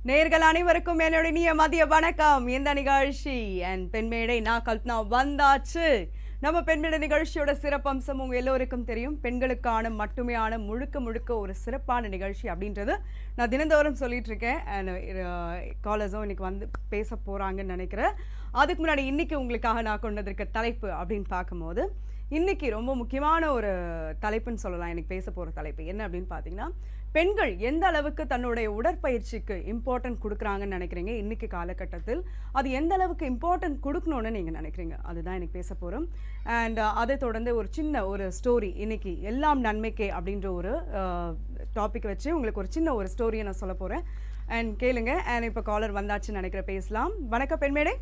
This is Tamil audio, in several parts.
நேர்கள் அனைவருக்கும் என்னோட இனிய மதிய வணக்கம் இந்த நிகழ்ச்சி அண்ட் பெண்மேடை நான் கல்பனா வந்தாச்சு நம்ம பெண்மேடை நிகழ்ச்சியோட சிறப்பம்சம் உங்க எல்லோருக்கும் தெரியும் பெண்களுக்கான மட்டுமேயான முழுக்க முழுக்க ஒரு சிறப்பான நிகழ்ச்சி அப்படின்றது நான் தினந்தோறும் சொல்லிட்டு இருக்கேன் அண்ட் காலர்ஸும் இன்னைக்கு வந்து பேச போறாங்கன்னு நினைக்கிறேன் அதுக்கு முன்னாடி இன்னைக்கு உங்களுக்காக நான் கொண்டு வந்திருக்க தலைப்பு அப்படின்னு பார்க்கும்போது இன்னைக்கு ரொம்ப முக்கியமான ஒரு தலைப்புன்னு சொல்லலாம் எனக்கு பேச போகிற தலைப்பு என்ன அப்படின்னு பார்த்தீங்கன்னா பெண்கள் எந்த அளவுக்கு தன்னுடைய உடற்பயிற்சிக்கு இம்பார்ட்டன்ட் கொடுக்குறாங்கன்னு நினைக்கிறீங்க இன்னைக்கு காலகட்டத்தில் அது எந்த அளவுக்கு இம்பார்ட்டன்ட் கொடுக்கணும்னு நீங்கள் நினைக்கிறீங்க அதுதான் எனக்கு பேச போகிறோம் அண்ட் அதை தொடர்ந்து ஒரு சின்ன ஒரு ஸ்டோரி இன்னைக்கு எல்லாம் நன்மைக்கே அப்படின்ற ஒரு டாபிக் வச்சு உங்களுக்கு ஒரு சின்ன ஒரு ஸ்டோரியை நான் சொல்ல போகிறேன் அண்ட் கேளுங்க அண்ட் இப்போ காலர் வந்தாச்சுன்னு நினைக்கிற பேசலாம் வணக்கம் பெண்மேடை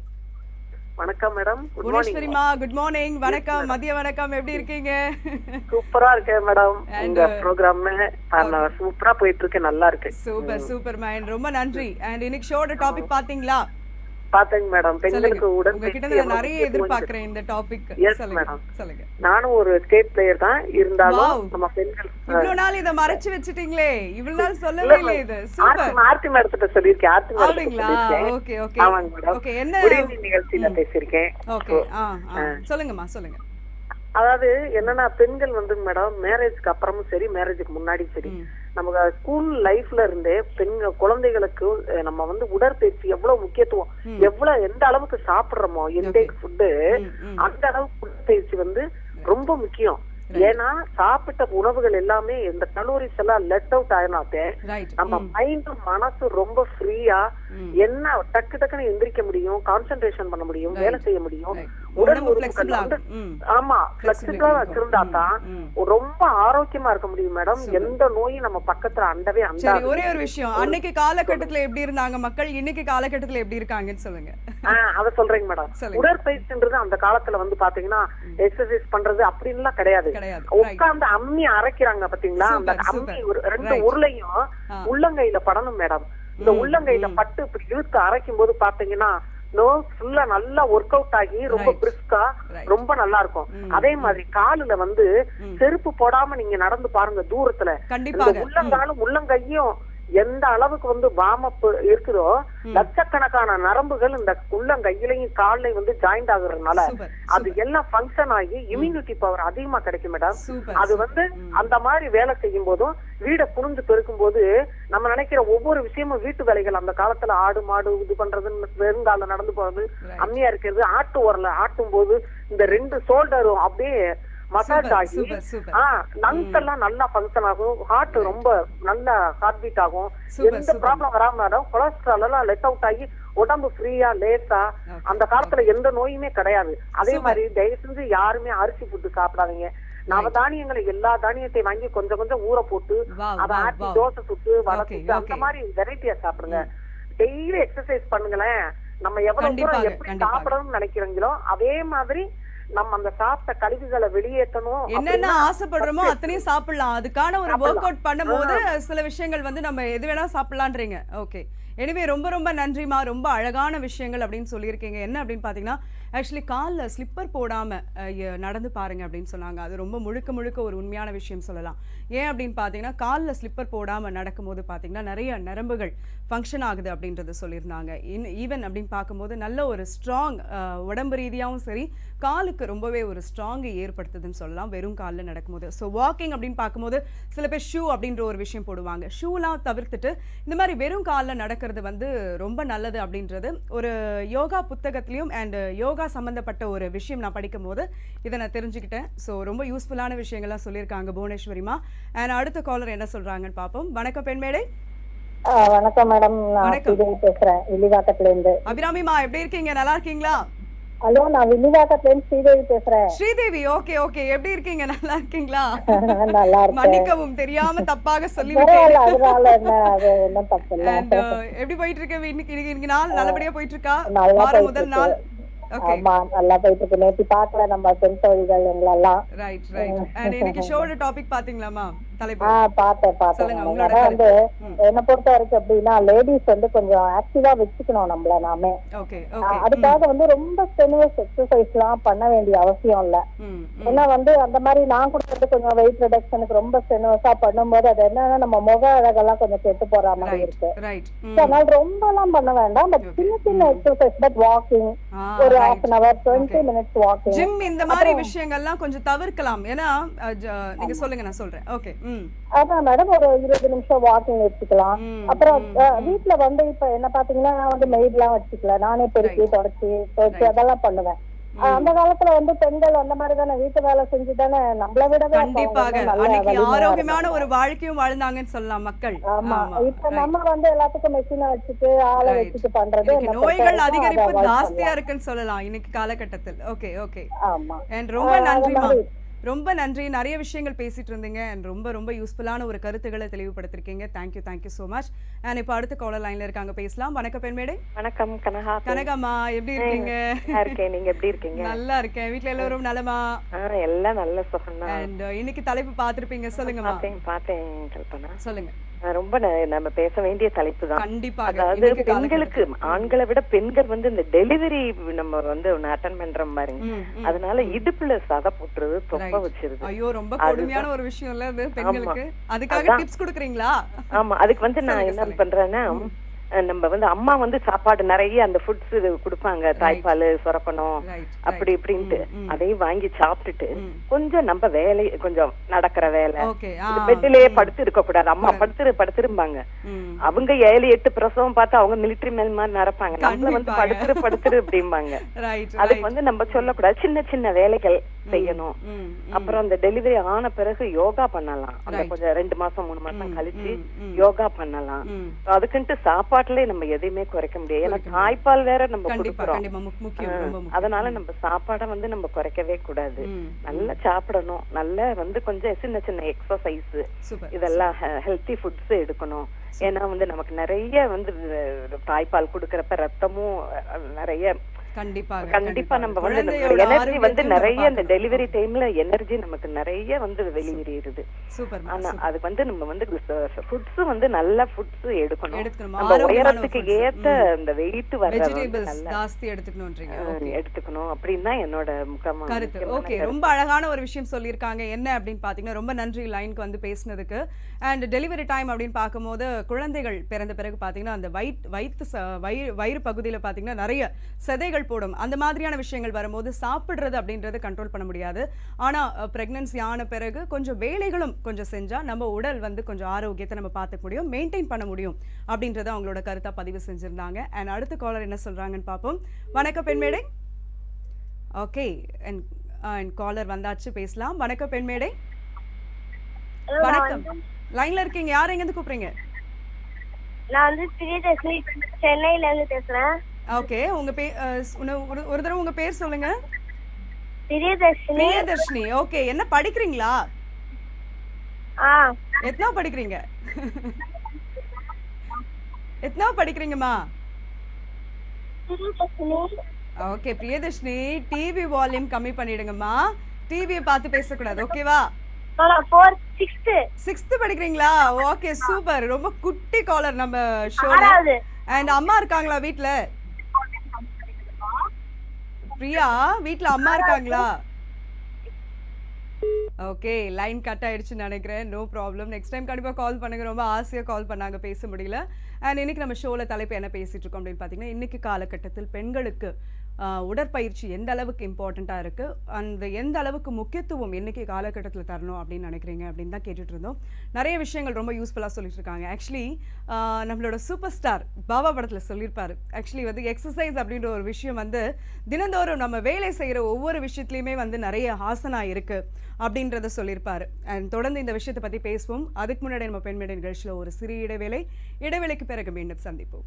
வணக்கம் மேடம் குட் மார்னிங் புவனேஸ்வரிமா குட் மார்னிங் வணக்கம் மதிய வணக்கம் எப்படி இருக்கீங்க சூப்பரா இருக்கேன் மேடம் And, உங்க ப்ரோக்ராம் சூப்பரா போயிட்டு இருக்கு நல்லா இருக்கு சூப்பர் சூப்பர் மேன் ரொம்ப நன்றி அண்ட் இன்னைக்கு ஷோட டாபிக் பாத்தீங்களா பாத்தேங்க மேடம் பெண்களுக்கு உங்ககிட்ட உடற்பயிற்சி நான் நிறைய எவ்வளவு எதிர்பார்க்கிறேன் இந்த டாபிக் Yes, சொல்லுங்க madam. சொல்லுங்க நானும் ஒரு ஸ்டேட் பிளேயர் தான் இருந்தாலும் Wow. நம்ம பெண்கள் இவ்வளவு நாள் இத மறைச்சு வச்சுட்டீங்களே இவ்வளவு நாள் சொல்லவே இல்லை இது சூப்பர் ஆர்த்தி ஆர்த்தி மேடத்திட்ட சொல்லியிருக்கேன் ஆர்த்தி மேடத்திட்ட அப்படிங்களா சொல்லியிருக்கேன் ஓகே ஓகே ஆமாங்க மேடம் ஓகே என்ன உதயநிதி நிகழ்ச்சியில பேசியிருக்கேன் ஓகே ஆ ஆ சொல்லுங்கம்மா சொல்லுங்க அதாவது என்னன்னா பெண்கள் வந்து மேடம் மேரேஜ்க்கு அப்புறமும் சரி மேரேஜுக்கு முன்னாடியும் சரி ம். நமக்கு ஸ்கூல் லைஃப்ல இருந்தே பெண்கள் குழந்தைகளுக்கு அஹ், நம்ம வந்து உடற்பயிற்சி எவ்வளவு முக்கியத்துவம் ம். எவ்வளவு எந்த அளவுக்கு சாப்பிடுறோமோ இன்டேக் ஃபுட்டு ம், ம். அந்த அளவுக்கு உடற்பயிற்சி வந்து ரொம்ப முக்கியம் ஏன்னா சாப்பிட்ட உணவுகள் எல்லாமே இந்த கலோரிஸ் எல்லாம் லெட் அவுட் ஆயினாத்தே ரைட் நம்ம மைண்டும் மனசு ரொம்ப ஃப்ரீயா ம். என்ன டக்கு டக்குன்னு எந்திரிக்க முடியும் கான்சென்ட்ரேஷன் பண்ண முடியும் வேலை செய்ய முடியும் Right. உடல் உடம்பு உறுப்புகள் flexible வந்து ஆகும் ம் ஆமா Flexibility பிளெக்சிபிளா இருக்கும். வச்சிருந்தா தான் ம், ம். ரொம்ப ஆரோக்கியமா இருக்க முடியும் மேடம் எந்த நோயும் நம்ம பக்கத்துல அண்டவே சரி அண்டாது ஒரே ஒரு விஷயம் அன்னைக்கு காலகட்டத்துல எப்படி இருந்தாங்க மக்கள் இன்னைக்கு காலகட்டத்துல எப்படி இருக்காங்கன்னு சொல்லுங்க ஆஹ் அத சொல்றேங்க மேடம் சொல்லுங்க. உடற்பயிற்சின்றது அந்த காலத்துல வந்து பாத்தீங்கன்னா எக்ஸசைஸ் பண்றது அப்படின்லாம் கிடையாது கிடையாது Right. உட்கார்ந்து அம்மி அரைக்கிறாங்க பாத்தீங்களா அந்த Super, அம்மி super. ஒரு ரெண்டு Right. உருளையும் ஆ. உள்ளங்கையில படணும் மேடம் இந்த ம், உள்ளங்கையில ம். பட்டு இப்படி இழுத்து அரைக்கும் போது பாத்தீங்கன்னா நோ ஃபுல்லா நல்லா ஒர்க் அவுட் ஆகி ரொம்ப Right. பிரிஸ்கா Right. ரொம்ப நல்லா இருக்கும் ம், அதே மாதிரி காலுல வந்து ம். செருப்பு போடாம நீங்க நடந்து பாருங்க தூரத்துல இந்த கண்டிப்பாக உள்ளங்காலும் உள்ளங்கையும் எந்த அளவுக்கு வந்து வாமப்பு இருக்குதோ லட்சக்கணக்கான நரம்புகள் இந்த உள்ளங்கையிலையும் கால்லையும் வந்து ஜாயிண்ட் ஆகுறதுனால சூப்பர் அது எல்லாம் ஃபங்க்ஷன் ஆகி இம்யூனிட்டி பவர் அதிகமா கிடைக்கும் மேடம் சூப்பர் அது வந்து அந்த மாதிரி வேலை செய்யும் போதும் வீடை புரிஞ்சு பெருக்கும் போது நம்ம நினைக்கிற ஒவ்வொரு விஷயமும் வீட்டு வேலைகள் அந்த காலத்துல ஆடு மாடு இது பண்றதுன்னு வெறுங்கால நடந்து போறது Right. அம்மியா இருக்கிறது ஆட்டு உரல ஆட்டும் போது இந்த ரெண்டு ஷோல்டரும் அப்படியே மசாஜ் சூப்பர் ஆகி சூப்பர் சூப்பர் ஆ லங்ஸ் எல்லாம் நல்லா ஃபங்க்ஷன் ஆகும் ஹார்ட் ரொம்ப நல்லா ஹார்ட் பீட் ஆகும் Super, எந்த super. ப்ராப்ளம் வராம மேடம் கொலஸ்ட்ரால் எல்லாம் லெட் அவுட் ஆகி உடம்பு ஃப்ரீயா லேசா Okay, அந்த காலத்துல எந்த நோயுமே கிடையாது அதே Super. மாதிரி தயவு செஞ்சு யாருமே அரிசி ஃபுட்டு சாப்பிடாதீங்க நவ தானியங்களை எல்லா தானியத்தையும் வாங்கி கொஞ்சம் கொஞ்சம் ஊற போட்டு Wow, அதை wow, ஆட்டி wow. தோசை சுட்டு வடை Okay, சுட்டு அந்த okay. மாதிரி வெரைட்டியா சாப்பிடுங்க டெய்லி எக்ஸசைஸ் பண்ணுங்களேன் நம்ம எவ்வளவு கண்டிப்பாக, தூரம் எப்படி கண்டிப்பாக. சாப்பிடணும்னு நினைக்கிறீங்களோ அதே மாதிரி நம்ம அந்த சாப்பிட்ட கழிவுகளை வெளியேற்றணும் என்னென்ன அப்படின்னா ஆசைப்படுறோமோ அத்தனையும் சாப்பிடலாம் அதுக்கான ஒரு சாப்பிடலாம். ஒர்க் அவுட் பண்ணும்போது சில விஷயங்கள் வந்து நம்ம எது வேணா சாப்பிடலான்றீங்க ஓகே எனிவே ரொம்ப ரொம்ப நன்றிமா ரொம்ப அழகான விஷயங்கள் அப்படின்னு சொல்லியிருக்கீங்க என்ன அப்படின்னு பார்த்தீங்கன்னா ஆக்சுவலி காலில் ஸ்லிப்பர் போடாமல் நடந்து பாருங்க அப்படின்னு சொன்னாங்க அது ரொம்ப முழுக்க முழுக்க ஒரு உண்மையான விஷயம் சொல்லலாம் ஏன் அப்படின்னு பார்த்தீங்கன்னா காலில் ஸ்லிப்பர் போடாமல் நடக்கும்போது பார்த்தீங்கன்னா நிறைய நரம்புகள் ஃபங்க்ஷன் ஆகுது அப்படின்றத சொல்லியிருந்தாங்க இன் ஈவன் அப்படின்னு பார்க்கும்போது நல்ல ஒரு ஸ்ட்ராங் உடம்பு ரீதியாகவும் சரி காலுக்கு ரொம்பவே ஒரு ஸ்ட்ராங்கை ஏற்படுத்துதுன்னு சொல்லலாம் வெறும் காலில் நடக்கும்போது ஸோ வாக்கிங் அப்படின்னு பார்க்கும்போது சில பேர் ஷூ அப்படின்ற ஒரு விஷயம் போடுவாங்க ஷூலாம் தவிர்த்துட்டு இந்த மாதிரி வெறும் காலில் நடக்கிறது வந்து ரொம்ப நல்லது அப்படின்றது ஒரு யோகா புத்தகத்துலேயும் அண்ட் யோகா சம்மந்தப்பட்ட ஒரு விஷயம் நான் படிக்கும்போது இதை நான் தெரிஞ்சுக்கிட்டேன் ஸோ ரொம்ப யூஸ்ஃபுல்லான விஷயங்கள்லாம் சொல்லியிருக்காங்க புவனேஸ்வரிமா அண்ட் அடுத்த காலர் என்ன சொல்கிறாங்கன்னு பார்ப்போம் வணக்கம் பெண்மேடை ஆ, வணக்கம் மேடம் நான் வணக்கம். ஸ்ரீதேவி பேசுறேன் வில்லிவாக்கத்துல இருந்து அபிராமிமா எப்படி இருக்கீங்க நல்லா இருக்கீங்களா ஹலோ நான் வில்லிவாக்கத்துல இருந்து ஸ்ரீதேவி பேசுறேன் ஸ்ரீதேவி ஓகே ஓகே எப்படி இருக்கீங்க நல்லா இருக்கீங்களா நல்லா இருக்கேன் மன்னிக்கவும் தெரியாம தப்பாக சொல்லி பரவாயில்ல அதனால என்ன அது ஒன்றும் தப்பு இல்ல அண்ட் எப்படி போயிட்டு இருக்கு இன்னைக்கு இன்னைக்கு இன்னைக்கு நாள் நல்லபடியா போயிட்டு இருக்கா நல்லா வார போயிட்டு முதல் இருக்கு. நாள் ஓகே ஆமா நல்லா போயிட்டு இருக்கு நேற்று பாக்கல நம்ம பெண் தோழிகள் எங்களெல்லாம் ரைட் ரைட் அண்ட் இன்னைக்கு ஷோட டாபிக் பாத்தீங்களாமா தலைப்பு ஆ பார்த்தேன் பார்த்தேன் சொல்லுங்க, madam. உங்களோட அதான் வந்து ம். என்னை பொறுத்த வரைக்கும் எப்படின்னா லேடிஸ் வந்து கொஞ்சம் ஆக்டிவா வச்சுக்கணும் நம்மள நாமே ஓகே ஆ, ஓகே அதுக்காக வந்து ரொம்ப ஸ்டெனுவஸ் எக்ஸசைஸ் எல்லாம் பண்ண வேண்டிய அவசியம் இல்ல ம் ம் ஏன்னா வந்து அந்த மாதிரி நான் கூட வந்து கொஞ்சம் வெயிட் ரிடக்ஷனுக்கு ரொம்ப ஸ்டெனுவஸா பண்ணும்போது அது என்னன்னா நம்ம முக அழகெல்லாம் கொஞ்சம் கெட்டு போற மாதிரி ரைட் இருக்கு ரைட் So, அதனால ரொம்ப எல்லாம் பண்ண வேண்டாம் பட் சின்ன சின்ன எக்ஸசைஸ் பட் வாக்கிங் ஒரு half an hour twenty minutes walking gym இந்த மாதிரி விஷயங்கள்லாம் கொஞ்சம் தவிர்க்கலாம் ஏன்னா அஹ், ஜ- நீங்க சொல்லுங்க நான் சொல்றேன் ஓகே ம் அதான் மேடம் ஒரு இருபது நிமிஷம் வாக்கிங் வச்சுக்கலாம் ம், அப்புறம் ம், அஹ், வீட்ல வந்து இப்ப என்ன பாத்தீங்கன்னா நான் வந்து மெய்ட் எல்லாம் வச்சுக்கல நானே பெருக்கி தொடச்சி துவைச்சு அதெல்லாம் பண்ணுவேன் அஹ், அந்த காலத்துல வந்து பெண்கள் அந்த மாதிரி தானே வீட்டு வேலை செஞ்சு தானே நம்மள விடவே அப்ப அவங்க கண்டிப்பாக வந்து நல்ல அன்னைக்கு வலிமையா ஆரோக்கியமான இருந்தாங்க. ஒரு வாழ்க்கையும் வாழ்ந்தாங்கன்னு சொல்லலாம் மக்கள் ஆமா இப்ப right. நம்ம வந்து எல்லாத்துக்கும் மெஷினை வச்சுட்டு ஆளை Right. வச்சுட்டு பண்றது இன்னைக்கு என்னை பொறுத்த நோய்கள் வரைக்கும் அதை அதிகரிப்பு avoid ஜாஸ்தியா பண்ணலாம். இருக்குன்னு சொல்லலாம் இன்னைக்கு காலகட்டத்தில் ஓகே ஓகே ஆமா அண்ட் ரொம்ப ஆஹ் அது நன்றிமா மாதிரி. ரொம்ப நன்றி நிறைய விஷயங்கள் பேசிட்டு இருந்தீங்க அண்ட் ரொம்ப ரொம்ப யூஸ்ஃபுல்லான ஒரு கருத்துக்களை தெளிவுபடுத்திருக்கீங்க thank you thank you so much and இப்போ அடுத்த காலர் லைன்ல இருக்காங்க பேசலாம் வணக்கம் பெண்மேடை வணக்கம் கனகா கனகம்மா எப்படி இருக்கீங்க நல்லா இருக்கேன் நீங்க எப்படி இருக்கீங்க நல்லா இருக்கேன் வீட்ல எல்லாரும் நலமா ஆ எல்லாம் நல்ல சுகம் தான் அண்ட் இன்னைக்கு தலைப்பு பார்த்திருப்பீங்க சொல்லுங்கம்மா பார்த்தேன் பார்த்தேன் கல்பனா சொல்லுங்க ஆ, ரொம்ப ந- நம்ம பேச வேண்டிய தலைப்பு தான் கண்டிப்பாக அதாவது இன்னைக்கு பெண்களுக்கு காலகட்டத்தில். ஆண்களை விட பெண்கள் வந்து இந்த டெலிவரி நம்ம வந்து ஒன்னு அட்டன் பண்றோம் பாருங்க ம், ம். அதனால இடுப்புல சதை போட்டுறது தொப்ப Right. வச்சிருது ஐயோ ரொம்ப அதுதான். கொடுமையான ஒரு விஷயம் இல்ல அது பெண்களுக்கு அதுக்காக அதான். டிப்ஸ் கொடுக்குறீங்களா ஆமா அதுக்கு வந்து நான் சொல்லுங்க, என்ன சொல்லுங்க. பண்றேன்னா அஹ், நம்ம வந்து அம்மா வந்து சாப்பாடு நிறைய அந்த ஃபுட்ஸ் கொடுப்பாங்க தாய்ப்பால் சுரக்கணும் ரைட் அப்படி இப்படின்ட்டு ம், ம். அதையும் வாங்கி சாப்பிட்டுட்டு ம். கொஞ்சம் நம்ம வேலை கொஞ்சம் நடக்கிற வேலை ஓகே பெட்டிலேயே படுத்து இருக்க கூடாது அம்மா படுத்துரு படுத்துருப்பாங்க அவங்க ஏழு எட்டு பிரசவம் பார்த்து அவங்க மிலிட்டரி மேல் மாதிரி நடப்பாங்க நம்மள வந்து கண்டிப்பாக. படுத்துரு படுத்துரு அப்படிம்பாங்க ரைட் அதுக்கு வந்து நம்ம சொல்லக்கூடாது சின்ன சின்ன வேலைகள் செய்யணும் ம், அப்புறம் அந்த டெலிவரி ஆன பிறகு யோகா பண்ணலாம் அந்த Right. கொஞ்சம் ரெண்டு மாசம் மூணு மாசம் கழிச்சு ம், ம். யோகா பண்ணலாம் ம். அதுக்குன்ட்டு சாப்பாட்டுல நம்ம எதையுமே குறைக்க முடியாது ஏன்னா குறைக்க தாய்ப்பால் வேற நம்ம கண்டிப்பா கொடுக்குறோம் கண்டிப்பா முக்- முக்கியம் ரொம்ப முக்கியம் அதனால நம்ம சாப்பாடை வந்து நம்ம குறைக்கவே கூடாது ம், நல்லா சாப்பிடணும் நல்லா வந்து கொஞ்சம் சின்ன சின்ன எக்ஸசைஸ் சூப்பர் இதெல்லாம் ஹெல்த்தி ஃபுட்ஸ் எடுக்கணும் ஏன்னா வந்து நமக்கு நிறைய வந்து அஹ், தாய்ப்பால் கொடுக்கறப்ப ரத்தமும் அஹ், நிறைய கண்டிப்பாக கண்டிப்பா நம்ம வந்து குழந்தையோட எனர்ஜி வந்து ஆரோக்கியத்தையும் நிறைய நம்ம இந்த டெலிவரி டைம்ல எனர்ஜி நமக்கு நிறைய வந்து வெளியேறிடுது சூப்பர் ஆனா அதுக்கு வந்து நம்ம வந்து ஃபுட்ஸ் வந்து நல்ல ஃபுட்ஸ் எடுக்கணும் எடுத்துக்கணும். நம்ம ஆரோக்கியமான உயரத்துக்கு foods. ஏத்த இந்த வெயிட் வர்ற வந்து வெஜிடபிள்ஸ் நல்ல ஜாஸ்தி எடுத்துக்கணும்ன்றீங்க அஹ், எடுத்துக்கணும் அப்படின்னு தான் என்னோட முக்கியமான கருத்து முக்கியமான ஓகே ரொம்ப அழகான ஒரு விஷயம் சொல்லியிருக்காங்க என்ன அப்படின்னு பார்த்தீங்கன்னா ரொம்ப நன்றி லைனுக்கு வந்து பேசினதுக்கு அண்ட் டெலிவரி டைம் அப்படின்னு பார்க்கும்போது குழந்தைகள் பிறந்த பிறகு பார்த்தீங்கன்னா அந்த வயிற் வயிற்று ச- வயிறு வயிறு பகுதியில் பார்த்தீங்கன்னா நிறைய சதைகள் போடும் அந்த மாதிரியான விஷயங்கள் வரும்போது சாப்பிட்றது அப்படின்றது கண்ட்ரோல் பண்ண முடியாது ஆனால் ப்ரெக்னன்சி ஆன பிறகு கொஞ்சம் வேலைகளும் கொஞ்சம் செஞ்சால் நம்ம உடல் வந்து கொஞ்சம் ஆரோக்கியத்தை நம்ம பார்த்துக்க முடியும் மெயின்டைன் பண்ண முடியும் அப்படின்றத அவங்களோட கருத்தாக பதிவு செஞ்சுருந்தாங்க அண்ட் அடுத்த காலர் என்ன சொல்கிறாங்கன்னு பார்ப்போம் வணக்கம் Penmedai okay and and caller வந்தாச்சு பேசலாம் வணக்கம் பெண்மேடை வணக்கம் லைன்ல இருக்கீங்க யார் எங்க இருந்து கூப்பிடுறீங்க நான் வந்து பிரியதர்ஷினி சென்னையில இருந்து பேசுறேன் ஓகே உங்க பேர் ஒரு ஒரு தடவை உங்க பேர் சொல்லுங்க பிரியதர்ஷினி பிரியதர்ஷினி ஓகே என்ன படிக்கிறீங்களா ஆ எத்தனா படிக்கிறீங்க எத்தனா படிக்கிறீங்கம்மா Priyadharshini okay Priyadharshini TV volume கம்மி பண்ணிடுங்கம்மா டிவியை பார்த்து பேசக்கூடாது ஓகேவா நான் ஃபோர் சிக்ஸ்த்து சிக்ஸ்த் படிக்கிறீங்களா ஓகே சூப்பர் ரொம்ப குட்டி காலர் நம்ம ஷோல ஆறாவது அண்ட் அம்மா இருக்காங்களா வீட்ல பிரியா வீட்ல அம்மா இருக்காங்களா ஓகே லைன் கட் ஆயிடுச்சுன்னு நினைக்கிறேன் நோ ப்ராப்ளம் நெக்ஸ்ட் டைம் கண்டிப்பாக கால் பண்ணுங்க ரொம்ப ஆசையாக கால் பண்ணாங்க பேச முடியல அண்ட் இன்னைக்கு நம்ம ஷோவில் தலைப்பு என்ன பேசிட்டு இருக்கோம் அப்படின்னு பார்த்தீங்கன்னா இன்னைக்கு காலகட்டத்தில் பெண்களுக்கு ஆஹ், உடற்பயிற்சி எந்த அளவுக்கு இம்பார்ட்டண்ட்டாக இருக்குது அந்த எந்த அளவுக்கு முக்கியத்துவம் இன்னைக்கு காலகட்டத்தில் தரணும் அப்படின்னு நினைக்கிறீங்க அப்படின்னு தான் கேட்டுட்டு இருந்தோம் நிறைய விஷயங்கள் ரொம்ப யூஸ்ஃபுல்லாக சொல்லிட்டு இருக்காங்க ஆக்சுவலி நம்மளோட சூப்பர் ஸ்டார் பாபா படத்தில் சொல்லியிருப்பாரு ஆக்சுவலி வந்து எக்ஸசைஸ் அப்படின்ற ஒரு விஷயம் வந்து தினந்தோறும் நம்ம வேலை செய்கிற ஒவ்வொரு விஷயத்துலையுமே வந்து நிறைய ஆசனா இருக்கு அப்படின்றத சொல்லியிருப்பாரு அண்ட் தொடர்ந்து இந்த விஷயத்தை பற்றி பேசுவோம் அதுக்கு முன்னாடி நம்ம பெண்மணி நிகழ்ச்சியில் ஒரு சிறிய இடைவேளை இடைவேளைக்கு பிறகு மீண்டும் சந்திப்போம்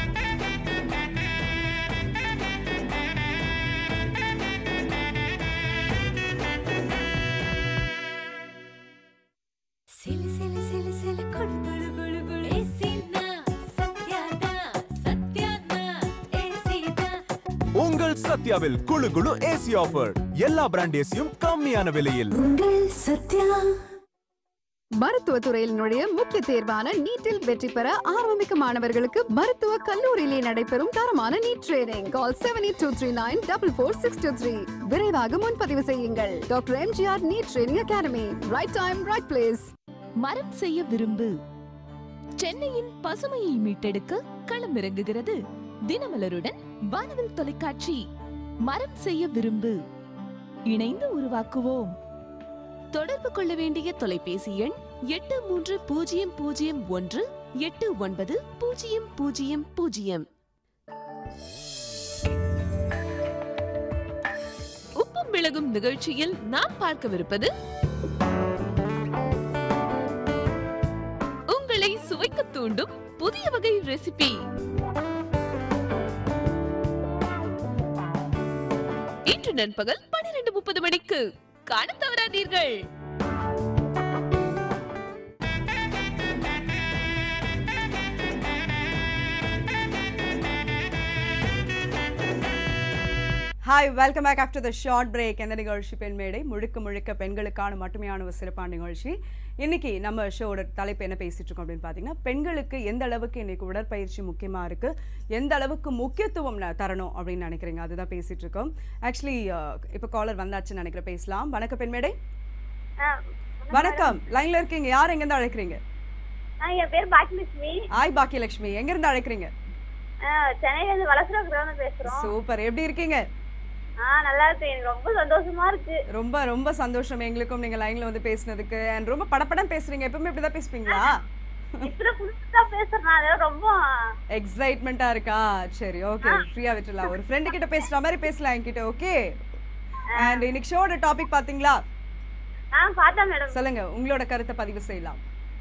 சிலு சிலு சிலு சிலு குடு குடு குடு குடு ஏசினா சத்யானா சத்யானா ஏசினா உங்கள் சத்யாவில் குளு குளு ஏசி ஆஃபர் எல்லா பிராண்ட் ஏசியும் கம்மியான விலையில் உங்கள் சத்யா மருத்துவ துறையில் நுழைய முக்கிய தேர்வான நீட்டில் வெற்றி பெற ஆரம்பிக்கும் மாணவர்களுக்கு மருத்துவ கல்லூரியிலே நடைபெறும் தரமான NEET training call seven eight two three nine double four six two three விரைவாக முன்பதிவு செய்யுங்கள் doctor MGR NEET training academy right time right place மரம் செய்ய விரும்பு சென்னையின் பசுமையை மீட்டெடுக்க களமிறங்குகிறது தினமலருடன் வானவில் தொலைக்காட்சி மரம் செய்ய விரும்பு இணைந்து உருவாக்குவோம் தொடர்பு கொள்ள வேண்டிய தொலைபேசி எண் எட்டு மூன்று பூஜ்ஜியம் பூஜ்ஜியம் ஒன்று எட்டு ஒன்பது பூஜ்ஜியம் பூஜ்ஜியம் பூஜ்ஜியம் உப்பும் விலகும் நிகழ்ச்சியில் நாம் பார்க்கவிருப்பது உங்களை சுவைக்க தூண்டும் புதிய வகை ரெசிபி இன்று நண்பகல் பன்னிரண்டு முப்பது மணிக்கு காண தவறாதீர்கள் hi welcome back after the short break எந்த நிகழ்ச்சி பெண் மேடை முழுக்க முழுக்க பெண்களுக்கான மட்டுமையான ஒரு சிறப்பான நிகழ்ச்சி இன்னைக்கு நம்ம ஷோட தலைப்பு என்ன பேசிட்டு இருக்கோம் அப்படின்னு பார்த்தீங்கன்னா பெண்களுக்கு எந்த அளவுக்கு இன்னைக்கு உடற்பயிற்சி முக்கியமா இருக்கு எந்த அளவுக்கு முக்கியத்துவம் ந- தரணும் அப்படின்னு நினைக்கிறீங்க அதுதான் பேசிட்டு இருக்கோம் ஆக்சுவலி இப்போ காலர் வந்தாச்சுன்னு நினைக்கிறேன் பேசலாம் வணக்கம் பெண் மேடை வணக்கம் லைன்ல இருக்கீங்க யார் எங்கேருந்து அழைக்கிறீங்க என் பேர் பாக்கியலட்சுமி ஆய் பாக்கியலட்சுமி எங்கேருந்து அழைக்கிறீங்க சென்னையில இருந்து வளசரகுரம் பேசுறோம் சூப்பர் எப்படி இருக்கீங்க ஆ நல்லா இருக்கு எனக்கு ரொம்ப சந்தோஷமா இருக்கு ரொம்ப ரொம்ப சந்தோஷம் எங்களுக்கும் நீங்க லைன்ல வந்து பேசினதுக்கு அண்ட் ரொம்ப படபடம் பேசுறீங்க எப்பவுமே இப்படிதான் பேசுவீங்களா இப்பதான் புதுசா பேசுறேன் அதெல்லாம் ரொம்ப எக்ஸைட்மெண்ட்டா இருக்கா சரி ஓகே ஃப்ரீயா விட்டுலாம் ஒரு ஃப்ரெண்டு கிட்ட பேசுற மாதிரி பேசலாம் என்கிட்ட ஓகே அண்ட் இன்னைக்கு ஷோட டாபிக் பாத்தீங்களா ஆ பார்த்தேன் மேடம் சொல்லுங்க உங்களோட கருத்தை பதிவு செய்யலாம்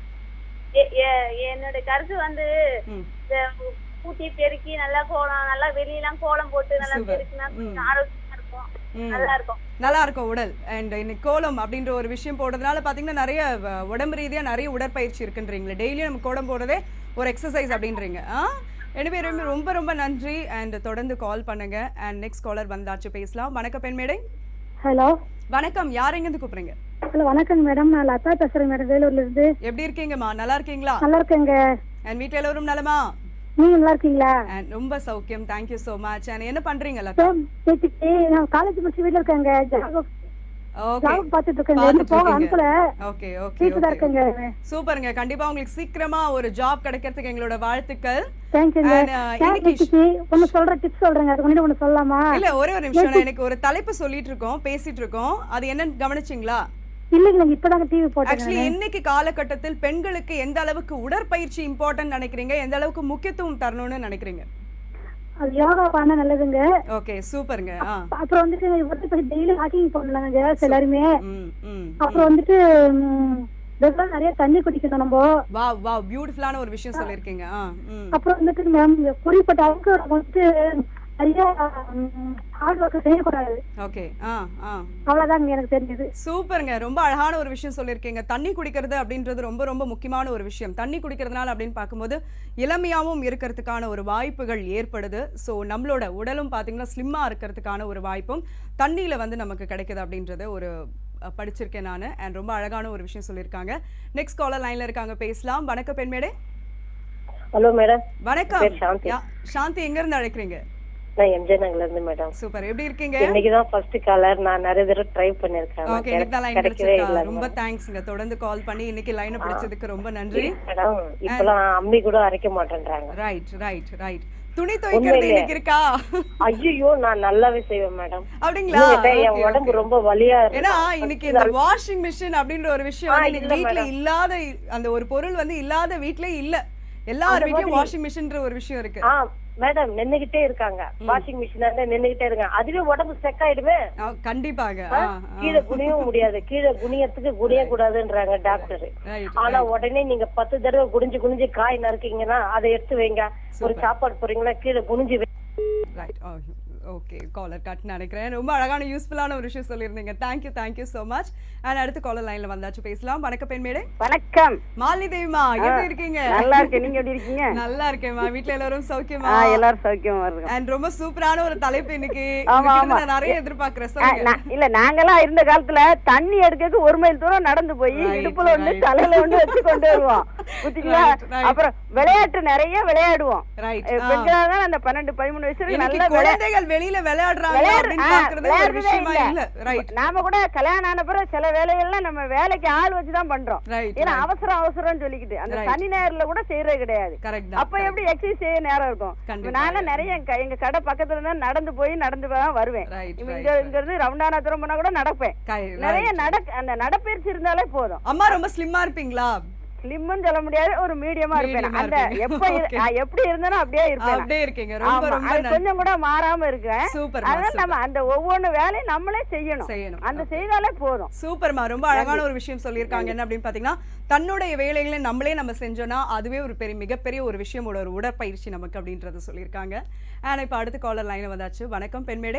என்னோட கருத்து வந்து ம். இந்த கூட்டி பெருக்கி நல்லா கோலம் நல்லா வெளியெல்லாம் கோலம் போட்டு நல்லா Super. பெருக்கினா ம். கொஞ்சம் ஆரோக்கியமா இருக்கும் ம். நல்லா இருக்கும் நல்லா இருக்கும் உடல் அண்ட் இன்னைக்கு கோலம் அப்படின்ற ஒரு விஷயம் போடுறதுனால பாத்தீங்கன்னா நிறைய வ- உடம்பு ரீதியா நிறைய உடற்பயிற்சி இருக்குன்றீங்களே டெய்லியும் நம்ம கோலம் போடுறதே ஒரு எக்ஸசைஸ் அப்படின்றீங்க ஆ எனவே ரொம்ப ரொம்ப ரொம்ப நன்றி அண்ட் தொடர்ந்து கால் பண்ணுங்க அண்ட் நெக்ஸ்ட் காலர் வந்தாச்சு பேசலாம் வணக்கம் பெண்மேடை ஹலோ வணக்கம் யார் எங்கேருந்து கூப்பிடுறீங்க ஹலோ வணக்கம் மேடம் நான் லதா பேசுறேன் மேடம் வேலூர்ல இருந்து எப்படி இருக்கீங்கம்மா நல்லா இருக்கீங்களா நல்லா இருக்கேங்க அண்ட் வீட்ல எல்லாரும் நலமா நீங்க நல்லா இருக்கீங்களா அண்ட் ரொம்ப சௌக்கியம் தேங்க்யூ so மச் அண்ட் என்ன பண்றீங்க லதா மேம், நேத்திக்கு நான் காலேஜ் முடிச்சு வீட்ல இருக்கேங்க ஜாப் ஓகே ஜாப் பார்த்துட்டு இருக்கேங்க இன்னும் போக அனுப்பல ஓகே ஓகே வீட்டுல தான் ஓகே இருக்கேங்க சூப்பருங்க கண்டிப்பா உங்களுக்கு சீக்கிரமா ஒரு ஜாப் கிடைக்கிறதுக்கு எங்களோட வாழ்த்துக்கள் தேங்க்யூங்க And, uh, இன்னைக்கு நேத்திக்கு ஒன்னு சொல்ற டிப்ஸ் சொல்றேங்க அதுக்கு முன்னாடி ஒன்னு சொல்லலாமா இல்ல ஒரே ஒரு நிமிஷம் நான் எனக்கு ஒரு தலைப்பு சொல்லிட்டு இருக்கோம் பேசிட்டு இருக்கோம் அது என்னன்னு கவனிச்சிங்களா இல்லைங்க நாங்க இப்பதாங்க டிவி போட்டேன் ஆக்சுவலி இன்னைக்கு காலகட்டத்தில் பெண்களுக்கு எந்த அளவுக்கு உடற்பயிற்சி இம்பார்ட்டன்ட் நினைக்கிறீங்க எந்த அளவுக்கு முக்கியத்துவம் தரணும்னு நினைக்கிறீங்க அது யோகா பண்ண நல்லதுங்க ஓகே சூப்பருங்க ஆ அப்புறம் வந்துட்டு வந்து டெய்லி வாக்கிங் போடலாங்க கேர்ள்ஸ் எல்லாருமே ம் ம் அப்புறம் வந்துட்டு ம், ரெகுலரா நிறைய தண்ணி குடிக்கணும் நம்ம வா வா பியூட்டிஃபுல்லான ஒரு விஷயம் சொல்லிருக்கீங்க ஆ ம் அப்புறம் வந்துட்டு மேம் குறிப்பிட்ட அளவுக்கு நம்ம வந்துட்டு நிறைய ஹார்ட் ஒர்க் செய்யக்கூடாது ஓகே ஆ ஆ அவ்வளவுதாங்க எனக்கு தெரிஞ்சது சூப்பருங்க ரொம்ப அழகான ஒரு விஷயம் சொல்லியிருக்கீங்க தண்ணி குடிக்கிறது அப்படின்றது ரொம்ப ரொம்ப முக்கியமான ஒரு விஷயம் தண்ணி குடிக்கிறதுனால அப்படின்னு பார்க்கும்போது இளமையாவும் இருக்கிறதுக்கான ஒரு வாய்ப்புகள் ஏற்படுது ஸோ நம்மளோட உடலும் பார்த்தீங்கன்னா ஸ்லிம்மாக இருக்கிறதுக்கான ஒரு வாய்ப்பும் தண்ணியில் வந்து நமக்கு கிடைக்குது அப்படின்றது ஒரு அஹ், படிச்சிருக்கேன் நான் அண்ட் ரொம்ப அழகான ஒரு விஷயம் சொல்லியிருக்காங்க நெக்ஸ்ட் காலர் லைனில் இருக்காங்க பேசலாம் வணக்கம் பெண்மேடே ஹலோ மேடம் வணக்கம் பேர் சாந்தி. யா- சாந்தி எங்கேருந்து அழைக்கிறீங்க நான் எம்ஜே நகர்ல இருந்து மேடம் சூப்பர் எப்படி இருக்கீங்க இன்னைக்குதான் ஃபர்ஸ்ட் காலர் நான் நிறைய தடவை ட்ரை பண்ணிருக்கேன் ஓகே இன்னைக்கு தான் லைன் கிடைக்கவே கிடைச்சிருக்கா இல்லை ரொம்ப தேங்க்ஸ்ங்க தொடர்ந்து கால் பண்ணி இன்னைக்கு லைனை பிடிச்சதுக்கு ரொம்ப நன்றி மேடம் இப்பெல்லாம் அம்மி கூட அரைக்க மாட்டேன்றாங்க ரைட் ரைட் ரைட் துணி துவைக்கிறது உண்மையிலே. இன்னைக்கு இருக்கா ஐயோ நான் நல்லாவே செய்வேன் மேடம் அப்படிங்களா என் Okay, உடம்பு okay. ரொம்ப வலியா இருக்கு ஏன்னா இன்னைக்கு இந்த வாஷிங் மிஷின் அப்படின்ற ஒரு விஷயம் ஆ, வந்து இன்னைக்கு இல்ல வீட்ல madam. இல்லாத அந்த ஒரு பொருள் வந்து இல்லாத வீட்ல இல்ல எல்லார் அந்த வீட்லயும் மாதிரி- வாஷிங் மிஷின்ற ஒரு விஷயம் இருக்கு ஆ மேடம் நின்னுகிட்டே இருக்காங்க வாஷிங் மிஷின் நின்னுகிட்டே இருக்காங்க அதுவே உடம்பு செக் ஆயிடுமே ஆ, கண்டிப்பாக ஆ, ஆ, ஆ. கீழே குனியவும் முடியாது கீழே குனியறதுக்கு குனிய கூடாதுன்றாங்க டாக்டர் Right, ஆனா உடனே நீங்க பத்து தடவை குனிஞ்சு குனிஞ்சு காய் நறுக்கீங்கன்னா அதை எடுத்து வைங்க ஒரு சாப்பாடு போறீங்களா கீழே குனிஞ்சு வை- ரைட் ஓகே காலர் கட் நினைக்கிறேன் ரொம்ப அழகான யூஸ்ஃபுல்லான ஒரு விஷயம் சொல்லியிருந்தீங்க thank you thank you so much and அடுத்து காலர் லைன்ல வந்தாச்சு பேசலாம் வணக்கம் பெண்மேடை வணக்கம் மாலினி தேவிமா எப்படி இருக்கீங்க நல்லா இருக்கேன் நீங்க எப்படி இருக்கீங்க நல்லா இருக்கேன்மா வீட்ல எல்லாரும் சௌக்கியமா ஆ, எல்லாரும் சௌக்கியமா இருக்கோம் அண்ட் ரொம்ப சூப்பரான ஒரு தலைப்பு இன்னைக்கு ஆமா, உங்ககிட்ட ஆமா. நான் நிறைய எதிர்பார்க்கிறேன் ஆ, சொல்லுங்க நான்- இல்ல நாங்கெல்லாம் இருந்த காலத்துல தண்ணி எடுக்கிறதுக்கு ஒரு மைல் தூரம் நடந்து போய் Right, இடுப்புல ஒண்ணு right. தலையில ஒண்ணு வச்சு கொண்டு வருவோம் புரியுங்களா Right, right. அப்புறம் விளையாட்டு நிறைய விளையாடுவோம் ரைட் அஹ் பெண்களாக தான் அந்த பன்னெண்டு பதிமூணு வயசுல இன்னைக்கு நல்லா விளையா- குழந்தைகள் வெளியில விளையாடுறாங்க விளையாடு- அப்படின்னு ஆ, பாக்குறது ஒரு விளையாடுறதே விஷயமா இல்ல. இல்ல ரைட் நாம கூட கல்யாணம் ஆன பிறகு சில வேலைகள்லாம் நம்ம வேலைக்கு ஆள் வச்சுதான் பண்றோம் ரைட் ஏன்னா அவசரம் அவசரம் சொல்லிக்கிட்டு அந்த Right. சனி நேரத்துல கூட செய்யறது கிடையாது கரெக்ட் அப்ப எப்படி எக்ஸசைஸ் செய்ய நேரம் இருக்கும் கண்டிப்பா. நானும் நிறைய எங்க எங்க கடை பக்கத்துல இருந்தா நடந்து போய் நடந்து தான் வருவேன் ரைட் இவ இங்க இங்க இருந்து ரவுண்டானா தூரம் போனா கூட நடப்பேன் நிறைய நட அந்த நடப்பயிற்சி இருந்தாலே போதும் அம்மா ரொம்ப ஸ்லிம்மா இருப்பீங்களா ஸ்லிம்னு சொல்ல முடியாது ஒரு மீடியமா இருப்பேன் Medium-ஆ அந்த இருப்பீங்க. எப்ப இரு- Okay. நான் எப்படி இருந்தேனோ அப்படியே இருப்பேன் அப்படியே இருக்கீங்க ரொம்ப ஆமா, ரொம்ப அது நன்றி. கொஞ்சம் கூட மாறாம இருக்கேன் சூப்பர் அதனால நம்ம அந்த ஒவ்வொரு வேலையும் நம்மளே செய்யணும் செய்யணும் அந்த செய்தாலே போதும் சூப்பர்மா ரொம்ப அழகான ஒரு விஷயம் சொல்லியிருக்காங்க என்ன அப்படின்னு பாத்தீங்கன்னா தன்னுடைய வேலைகளை நம்மளே நம்ம செஞ்சோம்னா அதுவே ஒரு பெரிய மிகப்பெரிய ஒரு விஷயம் ஒரு உடற்பயிற்சி நமக்கு அப்படின்றத சொல்லியிருக்காங்க ஆனா இப்ப அடுத்த காலர் லைன் வந்தாச்சு வணக்கம் பெண்மேடை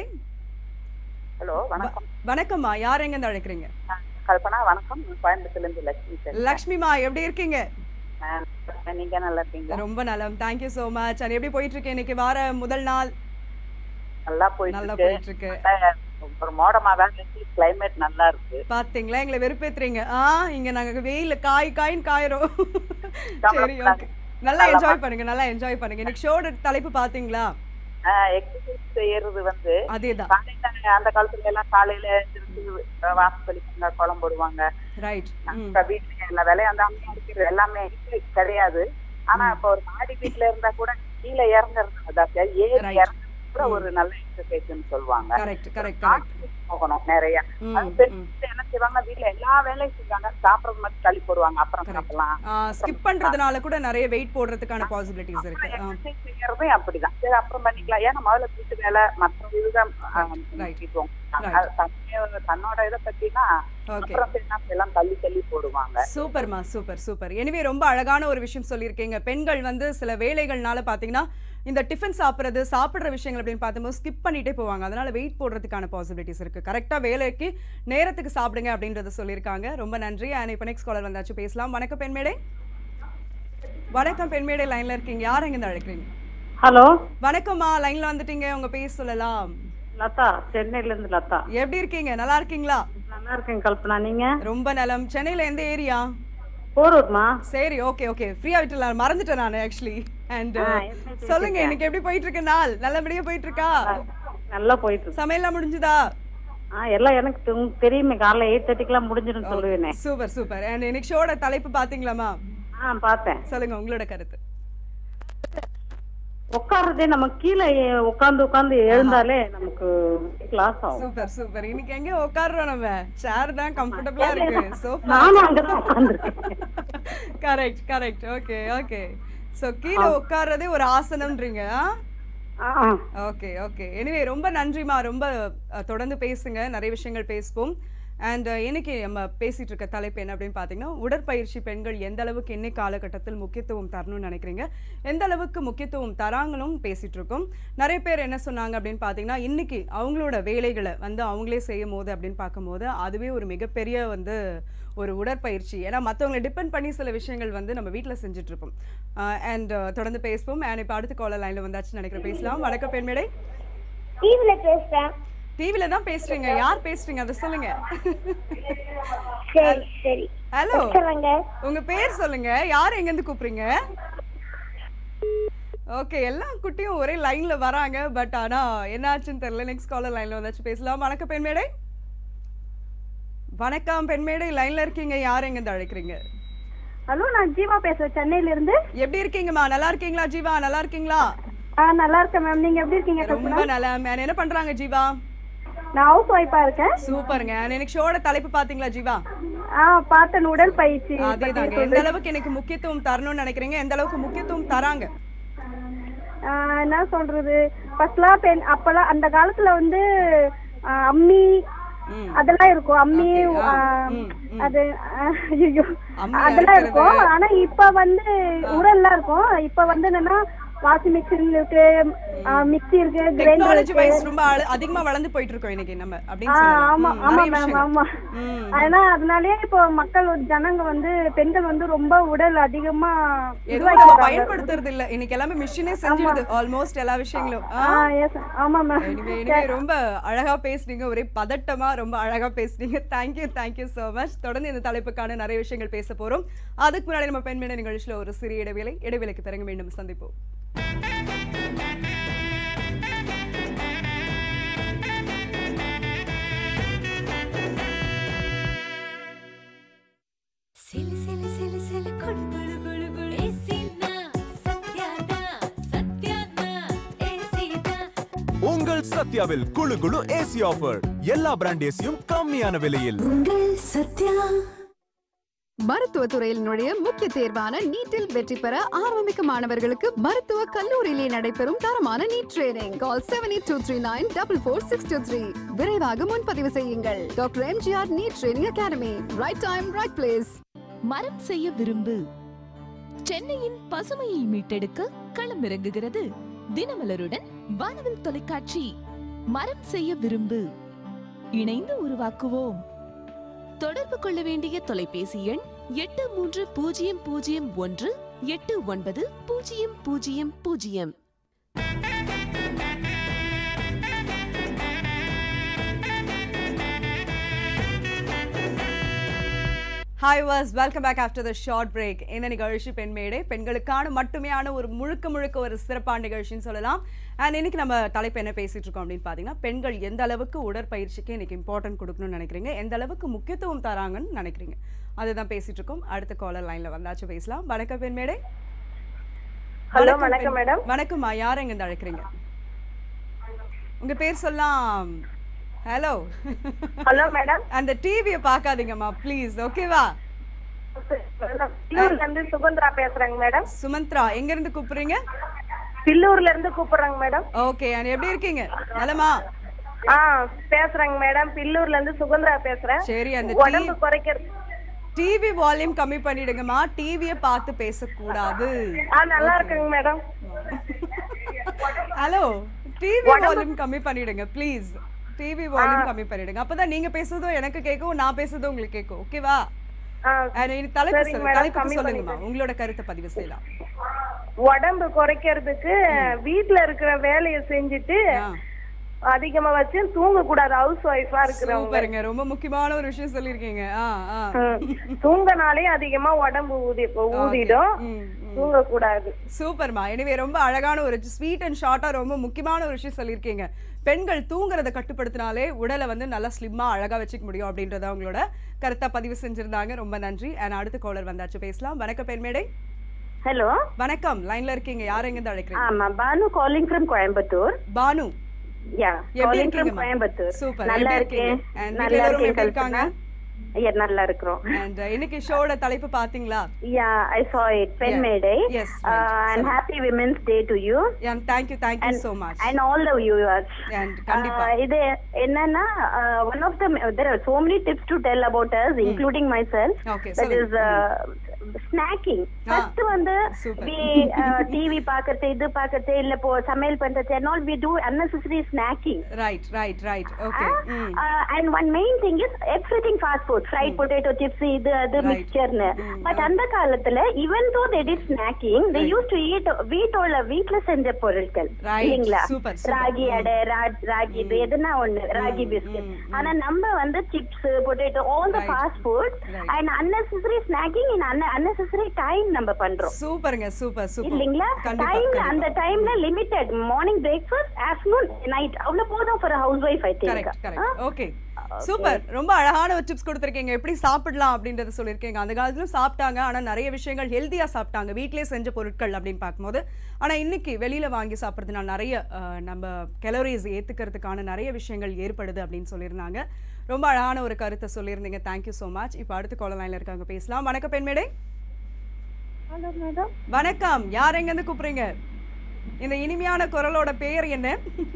ஹலோ வணக்கம் வணக்கம்மா யார் எங்க இருந்து அழைக்கிறீங்க கல்பனா வணக்கம் கோயம்புத்தூர்ல இருந்து லட்சுமி சார் லக்ஷ்மிமா எப்படி இருக்கீங்க நீங்க நல்லா இருக்கீங்க ரொம்ப நலம் தேங்க்யூ so மச் அது எப்படி போயிட்டு இருக்கு இன்னைக்கு வார முதல் நாள் நல்லா போயிட்டு நல்லா இருக்கு. போயிட்டு இருக்கு நல்லா ஒரு மோடமா தான் இருக்கு கிளைமேட் நல்லா இருக்கு பாத்தீங்களா எங்களை வெறுப்பேத்துறீங்க ஆ இங்க நாங்க வெயில்ல காய் காயின்னு காயறோம் சரி ஓகே நல்லா என்ஜாய் பண்ணுங்க நல்லா என்ஜாய் பண்ணுங்க இன்னைக்கு ஷோட தலைப்பு பாத்தீங்களா எக்ஸசைஸ் செய்யறது வந்து அதேதான் காலையில அந்த காலத்துல எல்லாம் காலையில எழுந்திருந்து வாசப்பளிப்பாங்க குளம் போடுவாங்க ரைட் இப்ப வீட்டுல எல்லா வேலையும் அந்த அம்மா இருக்கிறது எல்லாமே இப்ப கிடையாது ஆனா இப்ப ஒரு மாடி வீட்டுல இருந்தா கூட கீழே இறங்குறது அதாவது ஏறி Right. இறங்குறது கூட ஒரு நல்ல எக்ஸசைஸ்னு சொல்லுவாங்க கரெக்ட் கரெக்ட் கரெக்ட் போகணும் நிறைய அது பெண்கள் என்ன செய்வாங்க வீட்டுல எல்லா வேலையும் செஞ்சாங்க சாப்பிடறது மட்டும் தள்ளி போடுவாங்க அப்புறம் சாப்பிடலாம் ஸ்கிப் பண்றதுனால கூட நிறைய வெயிட் போடுறதுக்கான பாசிபிலிட்டிஸ் இருக்கு ஆ. exercise செய்யறதும் அப்படிதான் சரி அப்புறம் பண்ணிக்கலாம் ஏன்னா முதல்ல வீட்டு வேலை மற்ற இதுதான் ஆஹ், முக்கியத்துவம். அது தன்னைய- தன்னோட இதை பத்தினா Okay. அப்புறம் செய்யலாம் எல்லாம் தள்ளி தள்ளி போடுவாங்க சூப்பர்மா சூப்பர் சூப்பர் எனிவே ரொம்ப அழகான ஒரு விஷயம் சொல்லியிருக்கீங்க பெண்கள் வந்து சில வேலைகள்னால பார்த்தீங்கன்னா இந்த டிஃபன் சாப்பிட்றது சாப்பிட்ற விஷயங்கள் அப்படின்னு பார்க்கும்போது ஸ்கிப் பண்ணிட்டே போவாங்க அதனால வெயிட் போடுறதுக்கான பாசிபிலிட்டிஸ் இருக்கு கரெக்டாக வேலைக்கு நேரத்துக்கு சாப்பிடுங்க அப்படின்றத சொல்லியிருக்காங்க ரொம்ப நன்றி அண்ட் இப்போ நெக்ஸ்ட் காலர் வந்தாச்சு பேசலாம் வணக்கம் பெண்மேடை வணக்கம் பெண்மேடை லைன்ல இருக்கீங்க யார் எங்க அழைக்கிறீங்க ஹலோ வணக்கம்மா லைன்ல வந்துட்டீங்க உங்க பேர் சொல்லலாம் லதா சென்னையில இருந்து லதா எப்படி இருக்கீங்க நல்லா இருக்கீங்களா நல்லா இருக்கேன் கல்பனா நீங்க ரொம்ப நலம் சென்னையில எந்த ஏரியா போரூர்மா சரி ஓகே ஓகே ஃப்ரீயா விட்டுலாம் மறந்துட்டேன் நான் ஆக்சுவலி அண்ட் ஆ, எப்படி சொல்லுங்க இருக்கீங்க? இன்னைக்கு எப்படி போயிட்டு இருக்கு நாள் நல்லபடியா போயிட்டு இருக்கா நல்லா போயிட்டு இருக்கு சமையல்லாம் முடிஞ்சுதா ஆ எல்லாம் எனக்கு தெ- தெரியுமே காலைல எயிட் தேர்ட்டிக்கெல்லாம் முடிஞ்சிடும் சொல்லுவேனே சூப்பர் சூப்பர் அண்ட் இன்னைக்கு ஷோட தலைப்பு பாத்தீங்களாமா ஆ பார்த்தேன் சொல்லுங்க உங்களோட கருத்து உட்கார்றதே நம்ம கீழே உட்கார்ந்து உட்கார்ந்து எழுந்தாலே நமக்கு கிளாஸ் ஆகும் சூப்பர் சூப்பர் இன்னைக்கு எங்க உட்கார்றோம் நம்ம சேர் தான் கம்ஃபர்டபுளா இருக்கு சோஃபா நானும் அங்கதான் உட்கார்ந்துருக்கேன் correct correct okay okay so கீழே உட்கார்றதே ஒரு ஆசனம்ன்றீங்க ஓகே ஓகே எனிவே ரொம்ப நன்றிமா ரொம்ப அஹ், தொடர்ந்து பேசுங்க நிறைய விஷயங்கள் பேசுவோம் அண்ட் இன்னைக்கு நம்ம பேசிட்டு இருக்க தலைப்பு என்ன அப்படின்னு பார்த்தீங்கன்னா உடற்பயிற்சி பெண்கள் எந்த அளவுக்கு இன்னைக்கு காலகட்டத்தில் முக்கியத்துவம் தரணும்னு நினைக்கிறீங்க எந்த அளவுக்கு முக்கியத்துவம் தராங்களும் பேசிட்டு இருக்கோம் நிறைய பேர் என்ன சொன்னாங்க அப்படின்னு பார்த்தீங்கன்னா இன்னைக்கு அவங்களோட வேலைகளை வந்து அவங்களே செய்யும் போது அப்படின்னு பார்க்கும்போது அதுவே ஒரு மிகப்பெரிய வந்து ஒரு உடற்பயிற்சி ஏன்னா மற்றவங்களை டிபெண்ட் பண்ணி சில விஷயங்கள் வந்து நம்ம வீட்டில் செஞ்சுட்டு இருப்போம் அண்ட் தொடர்ந்து பேசுவோம் அண்ட் இப்போ அடுத்த காலர் லைனில் வந்தாச்சு நினைக்கிறேன் பேசலாம் வணக்கம் பெண்மேடை டிவில பேசுறேன் டிவில தான் பேசுறீங்க யார் பேசுறீங்க அதை சொல்லுங்க சரி சரி ஹலோ சொல்லுங்க உங்க பேர் சொல்லுங்க யார் எங்க இருந்து கூப்பிடுறீங்க ஓகே எல்லா குட்டியும் ஒரே லைன்ல வராங்க பட் ஆனா என்னாச்சுன்னு தெரியல நெக்ஸ்ட் காலர் லைன்ல வந்தாச்சு பேசலாம் வணக்கம் பெண்மேடை வணக்கம் பெண்மேடை லைன்ல இருக்கீங்க யார் எங்க இருந்து அழைக்கிறீங்க ஹலோ நான் ஜீவா பேசுறேன் சென்னையில இருந்து எப்படி இருக்கீங்கம்மா நல்லா இருக்கீங்களா ஜீவா நல்லா இருக்கீங்களா ஆ நல்லா இருக்கேன் மேம் நீங்க எப்படி இருக்கீங்க ரொம்ப கல்பனா? நல்லா மேம் என்ன பண்றாங்க ஜீவா நான் ஹவுஸ் ஒய்ஃபா இருக்கேன் சூப்பருங்க எனக்கு ஷோட தலைப்பு பாத்தீங்களா ஜீவா ஆ பார்த்தேன் உடற்பயிற்சி அதேதாங்க பத்தி எந்த சொல்லு. அளவுக்கு எனக்கு முக்கியத்துவம் தரணும்னு நினைக்கிறீங்க எந்த அளவுக்கு முக்கியத்துவம் தராங்க ஆ, என்ன சொல்றது ஃபர்ஸ்ட்லாம் பெண் அப்பெல்லாம் அந்த காலத்துல வந்து ஆ, அம்மி அதெல்லாம் இருக்கும் அம்மி ஆ, அது ஆ, ஐயோ அம்மி அதெல்லாம் அரைக்கிறது. இருக்கும் ஆனா இப்ப வந்து உரல்லாம் இருக்கும் இப்ப வந்து என்னன்னா வாஷிங் மிஷின் இருக்கு மிக்ஸி இருக்கு கிரைண்டர் டெக்னாலஜி வைஸ் இருக்கு ரொம்ப ஆளு- அதிகமா வளர்ந்து போயிட்டு இருக்கோம் இன்னைக்கு நம்ம ஆ, அப்படின்னு சொல்லலாம். ஆமா ம், ஆமா நிறைய மேம் விஷயங்கள். ஆமா ம். ஆனா அதனாலயே இப்போ மக்கள் வந்து- ஜனங்க வந்து பெண்கள் வந்து ரொம்ப உடல் அதிகமா எதுவும் இதுவாக்கி நம்ம வராங்க. பயன்படுத்துறது இல்ல இன்னைக்கு எல்லாமே மிஷினே செஞ்சிடுது ஆல்மோஸ்ட் எல்லா விஷயங்களும் ஆ? ஆ எஸ் ஆமா மேம் Anyway, anyway, ரொம்ப அழகா பேசுனீங்க ஒரே பதட்டமா ரொம்ப அழகா பேசுனீங்க தேங்க்யூ தேங்க்யூ so மச் தொடர்ந்து இந்த தலைப்புக்கான நிறைய விஷயங்கள் பேச போறோம் அதுக்கு முன்னாடி நம்ம பெண்மணி நிகழ்ச்சியில ஒரு சிறிய இடைவேளை இடைவேளைக்கு பிறகு மீண்டும் சந்திப்போம் சிலு சிலு சிலு சிலு குளு குளு குளு குளு ஏசினா சத்யானா சத்யானா ஏசினா உங்கள் சத்யாவில் குழு குழு ஏசி ஆஃபர் எல்லா பிராண்ட் ஏசியும் கம்மியான விலையில் உங்கள் சத்யா மருத்துவ துறையில் நுழைய முக்கிய தேர்வான நீட்டில் வெற்றி பெற ஆரம்பிக்க மாணவர்களுக்கு மருத்துவ கல்லூரியிலே நடைபெறும் தரமான NEET training call seven eight two three nine double four six two three விரைவாக முன்பதிவு செய்யுங்கள் doctor MGR NEET training academy right time right place மரம் செய்ய விரும்பு சென்னையின் பசுமையை மீட்டெடுக்க களமிறங்குகிறது தினமலருடன் வானவில் தொலைக்காட்சி மரம் செய்ய விரும்பு இணைந்து உருவாக்குவோம் தொடர்பு கொள்ள வேண்டிய தொலைபேசி எண் எட்டு மூன்று பூஜ்ஜியம் பூஜ்ஜியம் ஒன்று எட்டு ஒன்பது பூஜ்ஜியம் பூஜ்ஜியம் பூஜ்ஜியம் hi was welcome back after the short break இந்த நிகழ்ச்சி பெண் மேடை பெண்களுக்கான மட்டுமேயான ஒரு முழுக்க முழுக்க ஒரு சிறப்பான நிகழ்ச்சின்னு சொல்லலாம் அண்ட் இன்னைக்கு நம்ம தலைப்பு என்ன பேசிட்டு இருக்கோம் அப்படின்னு பார்த்தீங்கன்னா பெண்கள் எந்த அளவுக்கு உடற்பயிற்சிக்கு இன்னைக்கு இம்பார்ட்டன்ட் கொடுக்கணும்னு நினைக்கிறீங்க எந்த அளவுக்கு முக்கியத்துவம் தராங்கன்னு நினைக்கிறீங்க அதுதான் பேசிட்டு இருக்கோம் அடுத்த காலர் லைன்ல வந்தாச்சு பேசலாம் வணக்கம் பெண் மேடை Hello, வணக்கம் வணக்கம் பெண்- madam. வணக்கம்மா யார் எங்க இருந்து அழைக்கிறீங்க உங்க பேர் சொல்லலாம் ஹலோ ஹலோ மேடம் அந்த டிவியை பார்க்காதீங்கம்மா ப்ளீஸ் ஓகேவா பில்லூர்ல இருந்து சுகந்திரா பேசுறேங்க மேடம் சுமந்த்ரா எங்க இருந்து கூப்பிடுறீங்க பில்லூர்ல இருந்து கூப்பிடுறாங்க மேடம் ஓகே அண்ட் எப்படி இருக்கீங்க நலமா ஆ பேசுறேங்க மேடம் பில்லூர்ல இருந்து சுகந்திரா பேசுறேன் சரி அந்த உடம்பு குறைக்கிறது டிவி வால்யூம் கம்மி பண்ணிடுங்கம்மா டிவியை பார்த்து பேசக்கூடாது ஆ நல்லா இருக்குங்க மேடம் ஹலோ டிவி வால்யூம் கம்மி பண்ணிடுங்க ப்ளீஸ் டிவி வால்யூம் கம்மி பண்ணிடுங்க அப்பதான் நீங்க பேசுறதும் எனக்கு கேட்கும் நான் பேசுறதும் உங்களுக்கு கேட்கும் ஓகேவா தலைப்பு சரிங்க சொல்லு- madam, தலைப்புக்கு கம்மி சொல்லுங்கம்மா உங்களோட கருத்தை பதிவு செய்யலாம் உடம்பு குறைக்கிறதுக்கு வீட்ல இருக்கிற வேலையை செஞ்சுட்டு அதிகமா வச்சு தூங்க கூடாது ஹவுஸ் ஒய்ஃபா இருக்கிறவங்க சூப்பருங்க ரொம்ப முக்கியமான ஒரு விஷயம் சொல்லிருக்கீங்க ஆ ஆ தூங்கனாலே அதிகமா உடம்பு ஊதி ஊதிடும் தூங்க கூடாது சூப்பர்மா எனவே ரொம்ப அழகான ஒரு ஸ்வீட் அண்ட் ஷார்ட்டா ரொம்ப முக்கியமான ஒரு விஷயம் சொல்லியிருக்கீங்க பெண்கள் தூங்குறத கட்டுப்படுத்தினாலே உடலை வந்து நல்லா ஸ்லிம்மா அழகா வச்சுக்க முடியும் அப்படின்றத அவங்களோட கருத்தா பதிவு செஞ்சிருந்தாங்க ரொம்ப நன்றி அண்ட் அடுத்த காலர் வந்தாச்சு பேசலாம் வணக்கம் பெண்மேடை ஹலோ வணக்கம் லைன்ல இருக்கீங்க யார் எங்க இருந்து அழைக்கிறீங்க ஆமா Banu calling from Coimbatore Banu yeah எப்படி காலிங் ஃப்ரம் இருக்கீங்கம்மா? கோயம்புத்தூர் சூப்பர் நல்லா எப்படி இருக்கேன் இருக்கீங்க And நல்லா வீட்ல எல்லாரும் இருக்கேன் எப்படி இருக்காங்க கல்பனா Yeah, நல்லா இருக்கிறோம் அண்ட் இன்னைக்கு ஷோட தலைப்பு பாத்தீங்களா Yeah, I saw it. Pen Yeah. May Day. Yes, Uh, right. and So- happy Women's Day to you. Yeah, thank you, thank you And- so much. And all the viewers. And கண்டிப்பா. Uh, இது என்னன்னா uh, one of the there are so many tips to tell about us, including myself. Okay, That is சொல்லுங்க. uh, snacking. First வந்து we uh, TV பார்க்கறது இது பார்க்கறது இல்ல இப்போ சமையல் பண்றது and all we do unnecessary snacking. Right, right, right. Okay. Mm. Uh, and one main thing is everything fast food, fried potato chips, இது அது Right. மிக்சர்னு பட் அந்த காலத்துல even though they did snacking they Right. used to eat வீட்டோட வீட்ல செஞ்ச பொருட்கள் Right. இல்லீங்களா Super, super. ராகி Mm. அடை ரா- ராகி இது எதுனா ஒண்ணு ராகி பிஸ்கட் ஆனா நம்ம வந்து chips potato all the Right. Fast food Right. And unnecessary snacking in unnecessary time நம்ம பண்றோம் சூப்பருங்க சூப்பர் சூப்பர் இல்லீங்களா கண்டிப்பா, டைம் கண்டிப்பா. அந்த டைம்ல limited morning breakfast afternoon night அவ்வளவு போதும் for house wife I think correct correct okay super ரொம்ப அழகான ஒரு டிப்ஸ் கொடுத்துருக்கீங்க எப்படி சாப்பிடலாம் அப்படின்றத சொல்லியிருக்கீங்க அந்த காலத்துலயும் சாப்பிட்டாங்க ஆனா நிறைய விஷயங்கள் ஹெல்த்தியா சாப்பிட்டாங்க வீட்லயே செஞ்ச பொருட்கள் அப்படின்னு பார்க்கும்போது ஆனா இன்னைக்கு வெளியில வாங்கி சாப்பிட்றதுனால நிறைய அஹ், நம்ம கலோரிஸ் ஏத்துக்கிறதுக்கான நிறைய விஷயங்கள் ஏற்படுது அப்படின்னு சொல்லியிருந்தாங்க ரொம்ப அழகான ஒரு கருத்தை சொல்லியிருந்தீங்க தேங்க்யூ ஸோ மச் இப்போ அடுத்த கால லைன்ல இருக்காங்க பேசலாம் வணக்கம் பெண்மேடை ஹலோ மேடம் வணக்கம் யார் எங்க இருந்து கூப்பிடுறீங்க இந்த இனிமையான குரலோட பெயர் என்ன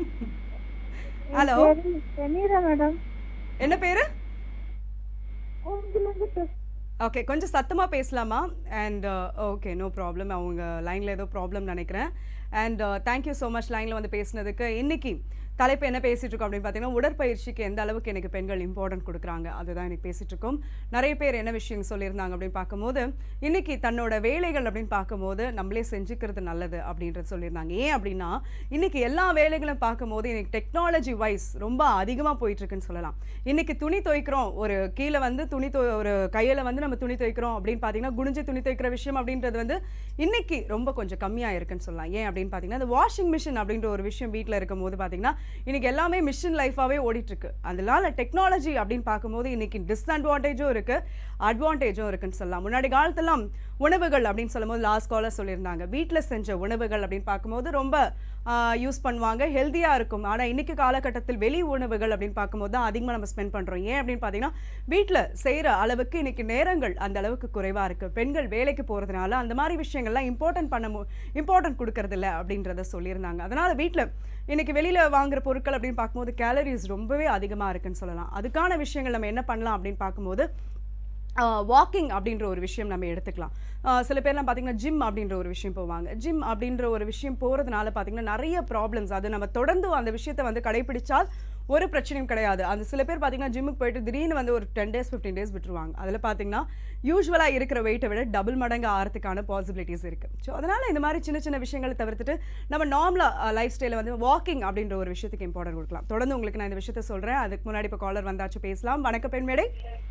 ஹலோ செமீரா மேடம் என்ன பேரு ஓகே கொஞ்சம் சத்தமா பேசலாமா அண்ட் ஓகே நோ ப்ராப்ளம் அவங்க லைன்ல ஏதோ ப்ராப்ளம் நினைக்கிறேன் அண்ட் தேங்க்யூ ஸோ மச் லைன்ல வந்து பேசினதுக்கு இன்னைக்கு தலைப்பு என்ன பேசிட்டு இருக்கோம் அப்படின்னு பார்த்தீங்கன்னா உடற்பயிற்சிக்கு எந்த அளவுக்கு எனக்கு பெண்கள் இம்பார்ட்டன்ட் கொடுக்குறாங்க அதுதான் இன்னைக்கு பேசிட்டு இருக்கோம் நிறைய பேர் என்ன விஷயம் சொல்லியிருந்தாங்க அப்படின்னு பார்க்கும்போது இன்னைக்கு தன்னோட வேலைகள் அப்படின்னு பார்க்கும்போது நம்மளே செஞ்சுக்கிறது நல்லது அப்படின்றது சொல்லியிருந்தாங்க ஏன் அப்படின்னா இன்னைக்கு எல்லா வேலைகளும் பார்க்கும்போது இன்னைக்கு டெக்னாலஜி வைஸ் ரொம்ப அதிகமாக போயிட்டு இருக்குன்னு சொல்லலாம் இன்னைக்கு துணி துவைக்கிறோம் ஒரு கீழே வந்து துணி துவை ஒரு கையில் வந்து நம்ம துணி துவைக்கிறோம் அப்படின்னு பார்த்தீங்கன்னா குனிஞ்சு துணி துவைக்கிற விஷயம் அப்படின்றது வந்து இன்னைக்கு ரொம்ப கொஞ்சம் கம்மியாக இருக்குன்னு சொல்லலாம் ஏன் அப்படின்னு பார்த்தீங்கன்னா இந்த வாஷிங் மிஷின் அப்படின்ற ஒரு விஷயம் வீட்டில் இருக்கும் போது பார்த்தீங்கன்னா இன்னைக்கு எல்லாமே மிஷின் லைஃபாகவே ஓடிட்டு இருக்கு அதனால டெக்னாலஜி அப்படின்னு பார்க்கும்போது இன்னைக்கு டிஸ்அட்வான்டேஜும் இருக்கு அட்வான்டேஜும் இருக்குன்னு சொல்லலாம் முன்னாடி காலத்தெல்லாம் உணவுகள் அப்படின்னு சொல்லும்போது லாஸ்ட் காலர் சொல்லியிருந்தாங்க வீட்டில் செஞ்ச உணவுகள் அப்படின்னு பார்க்கும்போது ரொம்ப யூஸ் பண்ணுவாங்க ஹெல்த்தியாக இருக்கும் ஆனால் இன்னைக்கு காலகட்டத்தில் வெளி உணவுகள் அப்படின்னு பார்க்கும்போது தான் அதிகமாக நம்ம ஸ்பெண்ட் பண்ணுறோம் ஏன் அப்படின்னு பார்த்தீங்கன்னா வீட்டில் செய்கிற அளவுக்கு இன்னைக்கு நேரங்கள் அந்த அளவுக்கு குறைவாக இருக்குது பெண்கள் வேலைக்கு போகிறதுனால அந்த மாதிரி விஷயங்கள்லாம் இம்பார்ட்டன்ட் பண்ண மு இம்பார்ட்டன்ட் கொடுக்கறதில்ல அப்படின்றத சொல்லியிருந்தாங்க அதனால் வீட்டில் இன்னைக்கு வெளியில் வாங்குற பொருட்கள் அப்படின்னு பார்க்கும்போது கேலரிஸ் ரொம்பவே அதிகமாக இருக்குன்னு சொல்லலாம் அதுக்கான விஷயங்கள் நம்ம என்ன பண்ணலாம் அப்படின்னு பார்க்கும்போது வாக்கிங் அப்படின்ற ஒரு விஷயம் நம்ம எடுத்துக்கலாம் ஆஹ் சில பேர்லாம் பார்த்தீங்கன்னா ஜிம் அப்படின்ற ஒரு விஷயம் போவாங்க ஜிம் அப்படின்ற ஒரு விஷயம் போகிறதுனால பார்த்தீங்கன்னா நிறைய ப்ராப்ளம்ஸ் அது நம்ம தொடர்ந்து அந்த விஷயத்தை வந்து கடைபிடிச்சால் ஒரு பிரச்சனையும் கிடையாது அந்த சில பேர் பார்த்தீங்கன்னா ஜிம்முக்கு போயிட்டு திடீர்னு வந்து ஒரு டென் டேஸ் ஃபிஃப்டீன் டேஸ் விட்டுருவாங்க அதில் பார்த்தீங்கன்னா யூஸ்வலாக இருக்கிற வெயிட்டை விட டபுள் மடங்கு ஆகிறதுக்கான பாசிபிலிட்டிஸ் இருக்குது ஸோ அதனால் இந்த மாதிரி சின்ன சின்ன விஷயங்களை தவிர்த்துட்டு நம்ம நார்மலாக லைஃப் ஸ்டைலில் வந்து வாக்கிங் அப்படின்ற ஒரு விஷயத்துக்கு இம்பார்ட்டன்ட் கொடுக்கலாம் தொடர்ந்து உங்களுக்கு நான் இந்த விஷயத்த சொல்கிறேன் அதுக்கு முன்னாடி இப்போ காலர் வந்தாச்சு பேசலாம் வணக்கம் பெண்மேடை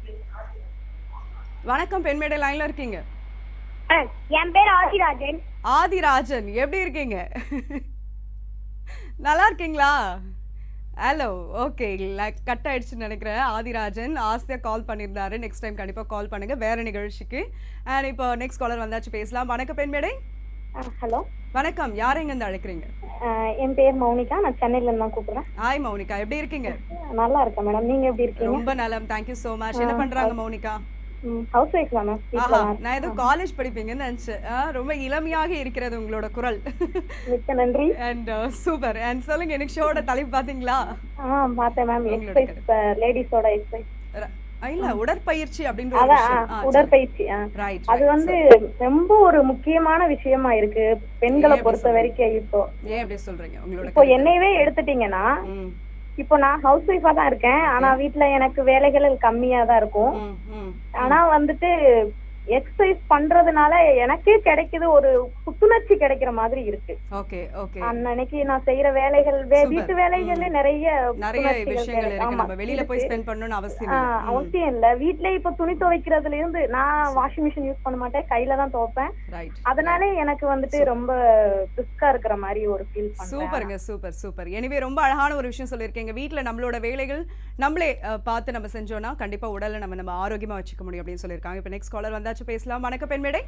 வணக்கம் பெண்மேடை லைன்ல இருக்கீங்க என் பேர் ஆதிராஜன் ஆதிராஜன் எப்படி இருக்கீங்க நல்லா இருக்கீங்களா ஹலோ ஓகே கட் ஆயிடுச்சுன்னு நினைக்கிறேன் ஆதிராஜன் ஆசையாக கால் பண்ணியிருந்தாரு நெக்ஸ்ட் டைம் கண்டிப்பாக கால் பண்ணுங்க வேற நிகழ்ச்சிக்கு அண்ட் இப்போ நெக்ஸ்ட் காலர் வந்தாச்சு பேசலாம் வணக்கம் பெண்மேடை ஹலோ வணக்கம் யார் எங்க இருந்து அழைக்கிறீங்க என் பேர் மௌனிகா நான் சென்னையில இருந்து தான் கூப்பிடுறேன் ஹாய் மௌனிகா எப்படி இருக்கீங்க நல்லா இருக்கேன் மேடம் நீங்க எப்படி இருக்கீங்க ரொம்ப நலம் தேங்க்யூ ஸோ மச் என்ன பண்றாங்க மௌனிகா ஹவுஸ் ஒய்ஃப் தான் மேம் ஆஹா நான் ஏதோ காலேஜ் படிப்பீங்கன்னு நினைச்சேன் ஆ, ரொம்ப இளமையாக இருக்கிறது உங்களோட குரல் மிக்க நன்றி அண்ட் சூப்பர் அண்ட் சொல்லுங்க எனக்கு ஷோட தலைப்பு பாத்தீங்களா ஆ பார்த்தேன் மேம் உங்களோட எக்ஸசைஸ் லேடிஸோட எக்ஸசைஸ் ர- இல்ல உடற்பயிற்சி அப்படின்ற ஒரு அதான் விஷயம். ஆ, ஆ, உடற்பயிற்சி ஆ. Right, அது right, வந்து ரொம்ப ஒரு முக்கியமான விஷயமா இருக்கு பெண்களை ஏன் பொறுத்த அப்படி வரைக்கும் இப்போ ஏன் அப்படி சொல்றீங்க உங்களோட இப்போ என்னையவே எடுத்துட்டீங்கன்னா இப்போ நான் ஹவுஸ் ஒய்ஃபா தான் இருக்கேன் ஆனா வீட்ல எனக்கு வேலைகள் கம்மியா தான் இருக்கும் ஆனா வந்துட்டு எக்ஸசைஸ் பண்றதுனால எனக்கே கிடைக்குது ஒரு புத்துணர்ச்சி கிடைக்கிற மாதிரி இருக்கு ஓகே ஓகே அன்னைக்கு நான் செய்யற வேலைகள் வே- வீட்டு வேலைகள்ல நிறைய நிறைய புத்துணர்ச்சிகள் விஷயங்கள் கிடை- இருக்கு ஆமா, நம்ம வெளியில போய் இருக்கு. ஸ்பெண்ட் பண்ணணும்னு அவசியம் ஆ, இல்லை ம். அவசியம் இல்ல வீட்ல இப்ப துணி துவைக்கிறதுல இருந்து நான் வாஷிங் மிஷின் யூஸ் பண்ண மாட்டேன் கையில தான் துவைப்பேன் ரைட் அதனால எனக்கு வந்துட்டு ரொம்ப பிரிஸ்கா இருக்கிற மாதிரி ஒரு ஃபீல் பண்றேன் சூப்பருங்க சூப்பர் சூப்பர் எனிவே ரொம்ப அழகான ஒரு விஷயம் சொல்லியிருக்கீங்க வீட்டில் நம்மளோட வேலைகள் நம்மளே அஹ், பார்த்து நம்ம செஞ்சோம்னா கண்டிப்பா உடலை நம்ம நம்ம ஆரோக்கியமா வச்சுக்க முடியும் அப்படின்னு சொல்லியிருக்காங்க இப்போ நெக்ஸ்ட் காலர் வந்தாச்சு பேசலாம் வணக்கம் பெண்மேடை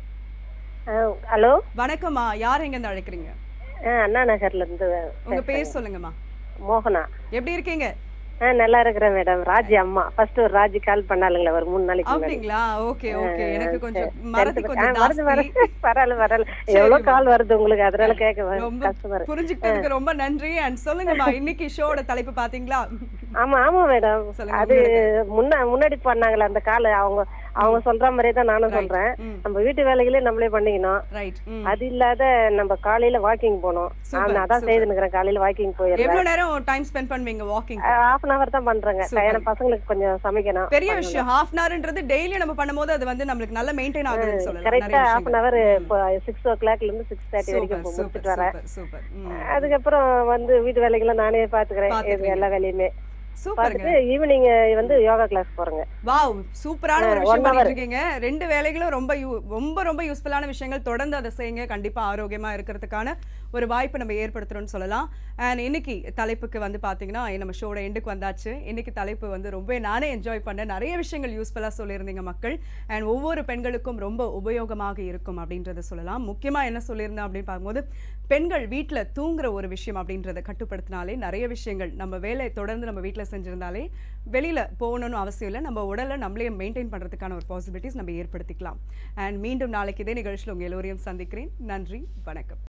ஹலோ வணக்கம்மா யார் எங்க இருந்து அழைக்கிறீங்க அண்ணா நகர்ல இருந்து உங்க பேர் சொல்லுங்கம்மா மோகனா எப்படி இருக்கீங்க ஆ நல்லா இருக்கிறேன் மேடம் ராஜி அம்மா ஃபர்ஸ்ட் ஒரு ராஜி கால் பண்ணாலுங்களே ஒரு மூணு நாளைக்கு முன்னாடி அப்படிங்களா ஓகே ஓகே ஆ, எனக்கு கொஞ்சம் சரி. மறதி ஆ, கொஞ்சம் வருது, வருது. ஜாஸ்தி பரவாயில்ல பரவாயில்ல சரி, எவ்வளவு மா. கால் வருது உங்களுக்கு அதனால கேட்க வ- ரொம்ப கஷ்டமா இருக்கு புரிஞ்சுக்கிட்டதுக்கு ரொம்ப நன்றி அண்ட் சொல்லுங்கம்மா இன்னைக்கு ஷோட தலைப்பு பாத்தீங்களா ஆமா ஆமா மேடம் சொல்லுங்க, அது முன்ன முன்னாடி பண்ணாங்களே அந்த கால் அவங்க அவங்க சொல்ற மாதிரியே தான் நானும் சொல்றேன் நம்ம வீட்டு வேலைகளே நம்மளே பண்ணிக்கணும் ரைட் அது இல்லாத நம்ம காலையில வாக்கிங் போனோம் Super, நான் அதான் super. செய்து நிக்கிறேன் காலையில வாக்கிங் எவ்வளவு போயிடுறேன் நேரம் டைம் ஸ்பெண்ட் பண்ணுவீங்க வாக்கிங் ஹாஃப் அன் அவர் தான் பண்றேங்க Super. ஏன்னா பசங்களுக்கு கொஞ்சம் சமைக்கணும் பெரிய விஷயம் ஹாஃப் அன் ஹவர்ன்றது டெய்லி நம்ம பண்ணும்போது அது வந்து நம்மளுக்கு நல்ல மெயின்டைன் ஆகுதுன்னு சொல்லலாம் கரெக்டா நிறைய ஹாஃப் அன் விஷயங்கள். அவர் இப்போ சிக்ஸ் ஓ கிளாக்ல இருந்து சிக்ஸ் தேர்ட்டி வரைக்கும் சூப்பர் இப்போ சூப்பர் முடிச்சிட்டு வரேன் சூப்பர் சூப்பர் அதுக்கப்புறம் வந்து வீட்டு வேலைகளை நானே பாத்துக்கிறேன் இது பாத்துக்கிறீங்க. எல்லா வேலையுமே சூப்பருங்க. பார்த்துட்டு ஈவினிங் வந்து யோகா கிளாஸ் போறேங்க வாவ் சூப்பரான ஒரு ஆ, விஷயம் one பண்ணிட்டு hour. இருக்கீங்க ரெண்டு வேலைகளும் ரொம்ப யூ- ரொம்ப ரொம்ப யூஸ்ஃபுல்லான விஷயங்கள் தொடர்ந்து அதை செய்யுங்க கண்டிப்பா ஆரோக்கியமா இருக்கிறதுக்கான ஒரு வாய்ப்பு நம்ம ஏற்படுத்துறோம்னு சொல்லலாம் அண்ட் இன்னைக்கு தலைப்புக்கு வந்து பாத்தீங்கன்னா நம்ம ஷோட எண்டுக்கு வந்தாச்சு இன்னைக்கு தலைப்பு வந்து ரொம்ப நானே என்ஜாய் பண்ணேன் நிறைய விஷயங்கள் யூஸ்ஃபுல்லாக சொல்லியிருந்தீங்க மக்கள் அண்ட் ஒவ்வொரு பெண்களுக்கும் ரொம்ப உபயோகமாக இருக்கும் அப்படின்றத சொல்லலாம் முக்கியமா என்ன சொல்லியிருந்தேன் அப்படின்னு பார்க்கும்போது பெண்கள் வீட்டில் தூங்குற ஒரு விஷயம் அப்படின்றத கட்டுப்படுத்தினாலே நிறைய விஷயங்கள் நம்ம வேலை தொடர்ந்து நம்ம வீட்டில் செஞ்சிருந்தாலே வெளியில் போகணும்னு அவசியம் இல்லை நம்ம உடலை நம்மளே மெயின்டைன் பண்ணுறதுக்கான ஒரு பாசிபிலிட்டிஸ் நம்ம ஏற்படுத்திக்கலாம் அண்ட் மீண்டும் நாளைக்கு இதே நிகழ்ச்சியில் உங்கள் எல்லோரையும் சந்திக்கிறேன் நன்றி வணக்கம்